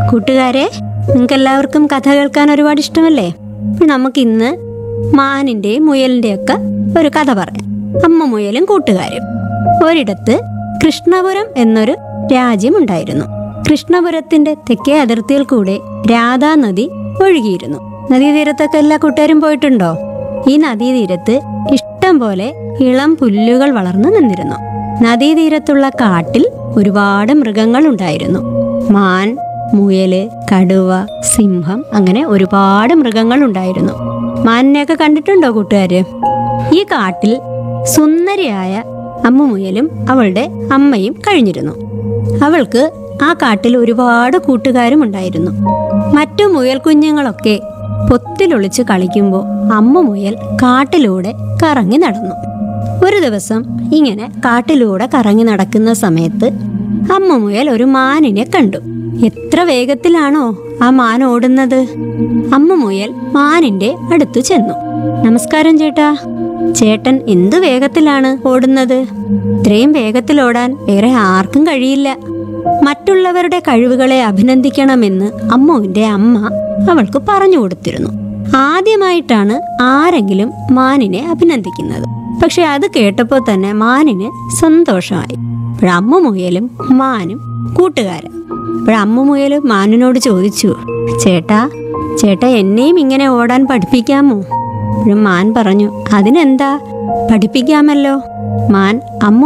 കൂട്ടുകാരെ നിങ്ങൾക്ക് എല്ലാവർക്കും കഥ കേൾക്കാൻ ഒരുപാട് ഇഷ്ടമല്ലേ അപ്പോൾ നമുക്കിന്ന് മാനിൻ്റെയും മുയലിൻ്റെയും ഒക്കെ ഒരു കഥ പറയാം അമ്മ മുയലും കൂട്ടുകാരും ഒരിടത്ത് കൃഷ്ണപുരം എന്നൊരു രാജ്യമുണ്ടായിരുന്നു കൃഷ്ണപുരത്തിന്റെ തെക്കേ അതിർത്തിയിൽ കൂടെ രാധാ നദി ഒഴുകിയിരുന്നു നദീതീരത്തൊക്കെ എല്ലാ കൂട്ടുകാരും പോയിട്ടുണ്ടോ ഈ നദീതീരത്ത് ഇഷ്ടം പോലെ ഇളം പുല്ലുകൾ വളർന്നു നിന്നിരുന്നു നദീതീരത്തുള്ള കാട്ടിൽ ഒരുപാട് മൃഗങ്ങൾ ഉണ്ടായിരുന്നു മാൻ മുയല് കടുവ സിംഹം അങ്ങനെ ഒരുപാട് മൃഗങ്ങൾ ഉണ്ടായിരുന്നു മാനിനെയൊക്കെ കണ്ടിട്ടുണ്ടോ കൂട്ടുകാര് ഈ കാട്ടിൽ സുന്ദരിയായ അമ്മുമുയലും അവളുടെ അമ്മയും കഴിഞ്ഞിരുന്നു അവൾക്ക് ആ കാട്ടിൽ ഒരുപാട് കൂട്ടുകാരും ഉണ്ടായിരുന്നു മറ്റു മുയൽ കുഞ്ഞുങ്ങളൊക്കെ പൊത്തിലൊളിച്ച് കളിക്കുമ്പോൾ അമ്മ മുയൽ കാട്ടിലൂടെ കറങ്ങി നടന്നു ഒരു ദിവസം ഇങ്ങനെ കാട്ടിലൂടെ കറങ്ങി നടക്കുന്ന സമയത്ത് അമ്മ മുയൽ ഒരു മാനിനെ കണ്ടു എത്ര വേഗത്തിലാണോ ആ മാൻ ഓടുന്നത് അമ്മ മുയൽ മാനിന്റെ അടുത്തു ചെന്നു നമസ്കാരം ചേട്ടാ ചേട്ടൻ എന്ത് വേഗത്തിലാണ് ഓടുന്നത് ഇത്രയും വേഗത്തിൽ ഓടാൻ വേറെ ആർക്കും കഴിയില്ല മറ്റുള്ളവരുടെ കഴിവുകളെ അഭിനന്ദിക്കണമെന്ന് അമ്മുവിന്റെ അമ്മ അവൾക്ക് പറഞ്ഞു കൊടുത്തിരുന്നു ആദ്യമായിട്ടാണ് ആരെങ്കിലും മാനിനെ അഭിനന്ദിക്കുന്നത് പക്ഷെ അത് കേട്ടപ്പോൾ തന്നെ മാനിന് സന്തോഷമായി അമ്മ മുയലും മാനും കൂട്ടുകാരൻ അമ്മ മുയലും മാനിനോട് ചോദിച്ചു ചേട്ടാ ചേട്ടാ എന്നെയും ഇങ്ങനെ ഓടാൻ പഠിപ്പിക്കാമോ അപ്പോഴും മാൻ പറഞ്ഞു അതിനെന്താ പഠിപ്പിക്കാമല്ലോ മാൻ അമ്മ